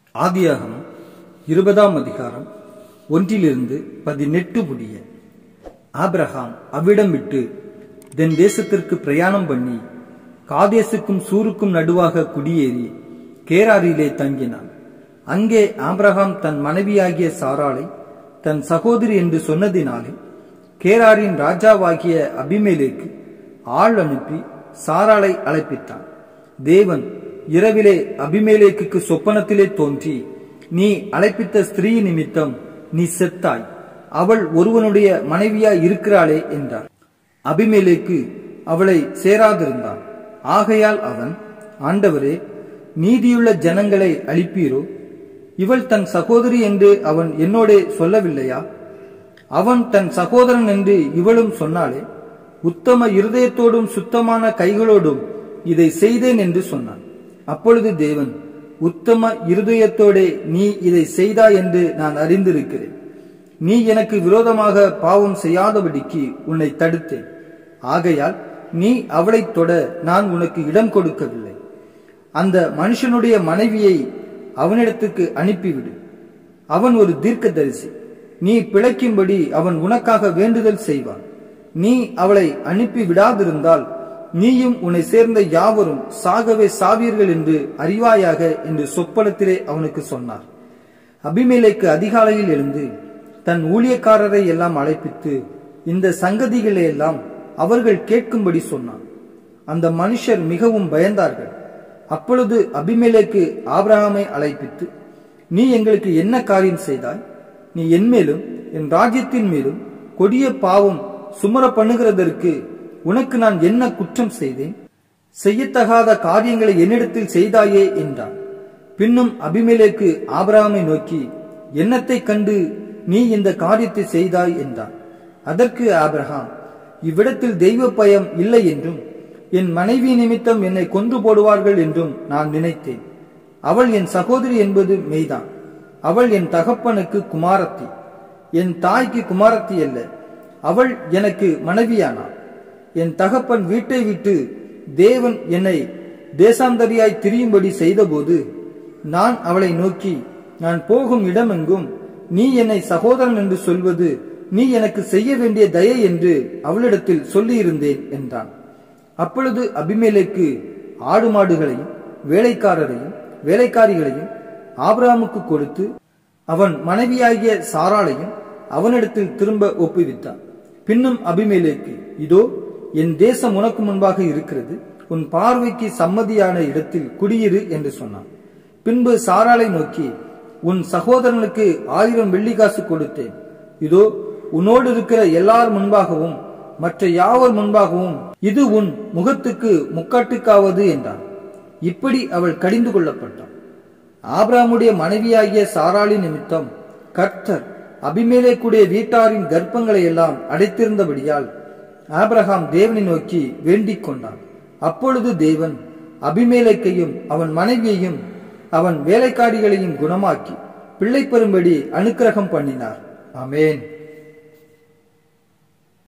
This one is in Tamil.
ஆதியாகமம் இருபதாம் அதிகாரம் ஒன்றிலிருந்து பதினெட்டு முடிய ஆபிரகாம் அவ்விடம் விட்டு தென் தேசத்திற்கு பிரயாணம் பண்ணி காதேசுக்கும் சூருக்கும் நடுவாக குடியேறி கேராரிலே தங்கினான் அங்கே ஆபிரகாம் தன் மனைவியாகிய சாராளை தன் சகோதரி என்று சொன்னதினாலே கேராரின் ராஜாவாகிய அபிமேலேக்கு ஆள் அனுப்பி சாராளை அழைப்பித்தான் தேவன் இரவிலே அபிமேலேக்குக்கு சொப்பனத்திலே தோன்றி நீ அழைப்பித்த ஸ்திரீ நிமித்தம் நீ செத்தாய் அவள் ஒருவனுடைய மனைவியாய் இருக்கிறாளே என்றார் அபிமேலேக்கு அவளை சேராதிருந்தான் ஆகையால் அவன் ஆண்டவரே நீதியுள்ள ஜனங்களை அழிப்பீரோ இவள் தன் சகோதரி என்று அவன் என்னோடே சொல்லவில்லையா அவன் தன் சகோதரன் என்று இவளும் சொன்னாளே உத்தம இருதயத்தோடும் சுத்தமான கைகளோடும் இதை செய்தேன் என்று சொன்னான் அப்பொழுது தேவன் உத்தம இருதயத்தோடே நீ இதை செய்தாய் என்று நான் அறிந்திருக்கிறேன் நீ எனக்கு விரோதமாக பாவம் செய்யாதபடிக்கு உன்னை தடுத்தேன் ஆகையால் நீ அவளைத் தொட நான் உனக்கு இடம் கொடுக்கவில்லை அந்த மனுஷனுடைய மனைவியை அவனிடத்துக்கு அனுப்பிவிடு அவன் ஒரு தீர்க்கதரிசி நீ பிழைக்கும்படி அவன் உனக்காக வேண்டுதல் செய்வான் நீ அவளை அனுப்பி விடாதிருந்தால் நீயும் உன்னை சேர்ந்த யாவரும் சாகவே சாவீர்கள் என்று அறிவாயாக என்று சொப்பனத்திலே அவனுக்கு சொன்னார் அபிமேலைக்கு அதிகாலையில் எழுந்து தன் ஊழியக்காரரை எல்லாம் அழைப்பித்து இந்த சங்கதிகளை எல்லாம் அவர்கள் கேட்கும்படி சொன்னான் அந்த மனுஷர் மிகவும் பயந்தார்கள் அப்பொழுது அபிமேலைக்கு ஆபிரகாமை அழைப்பித்து நீ எங்களுக்கு என்ன காரியம் செய்தாய் நீ என் மேலும் என் ராஜ்யத்தின் மேலும் கொடிய பாவம் சுமர பண்ணுகிறதற்கு உனக்கு நான் என்ன குற்றம் செய்தேன் செய்யத்தகாத காரியங்களை என்னிடத்தில் செய்தாயே என்றான் பின்னும் அபிமேலேக்கு ஆபிரகாமை நோக்கி என்னத்தை கண்டு நீ இந்த காரியத்தை செய்தாய் என்றான் அதற்கு ஆபிரகாம் இவ்விடத்தில் தெய்வ பயம் இல்லை என்றும் என் மனைவி நிமித்தம் என்னை கொன்று போடுவார்கள் என்றும் நான் நினைத்தேன் அவள் என் சகோதரி என்பது மெய்தான் அவள் என் தகப்பனுக்கு குமாரத்தி என் தாய்க்கு குமாரத்தி அல்ல அவள் எனக்கு மனைவியானாள் என் தகப்பன் வீட்டை விட்டு தேவன் என்னை தேசாந்தரியாய் திரியும்படி செய்தபோது நான் அவளை நோக்கி நான் போகும் இடமெங்கும் நீ என்னை சகோதரன் என்று சொல்வது நீ எனக்கு செய்ய வேண்டிய தயை என்று அவளிடத்தில் சொல்லியிருந்தேன் என்றான் அப்பொழுது அபிமேலைக்கு ஆடு மாடுகளையும் வேலைக்காரரையும் வேலைக்காரிகளையும் ஆபிராமுக்கு கொடுத்து அவன் மனைவியாகிய சாராளையும் அவனிடத்தில் திரும்ப ஒப்புவித்தான் பின்னும் அபிமேலேக்கு இதோ என் தேசம் உனக்கு முன்பாக இருக்கிறது உன் பார்வைக்கு சம்மதியான இடத்தில் குடியிரு என்று சொன்னான் பின்பு சாராளை நோக்கி உன் சகோதரனுக்கு ஆயிரம் வெள்ளிக்காசு கொடுத்தேன் இதோ உன்னோடு இருக்கிற எல்லார் முன்பாகவும் மற்ற யாவர் முன்பாகவும் இது உன் முகத்துக்கு முக்காட்டுக்காவது என்றான் இப்படி அவள் கடிந்து கொள்ளப்பட்டாள் ஆபிராமுடைய மனைவியாகிய சாராளி நிமித்தம் கர்த்தர் அபிமேலேக்குடைய வீட்டாரின் கர்ப்பங்களை எல்லாம் அடைத்திருந்தபடியால் ஆபிரகாம் தேவனை நோக்கி வேண்டிக் கொண்டான் அப்பொழுது தேவன் அபிமேலைக்கையும் அவன் மனைவியையும் அவன் வேலைக்காரிகளையும் குணமாக்கி பிள்ளை பெறும்படி அனுக்கிரகம் பண்ணினார் ஆமேன்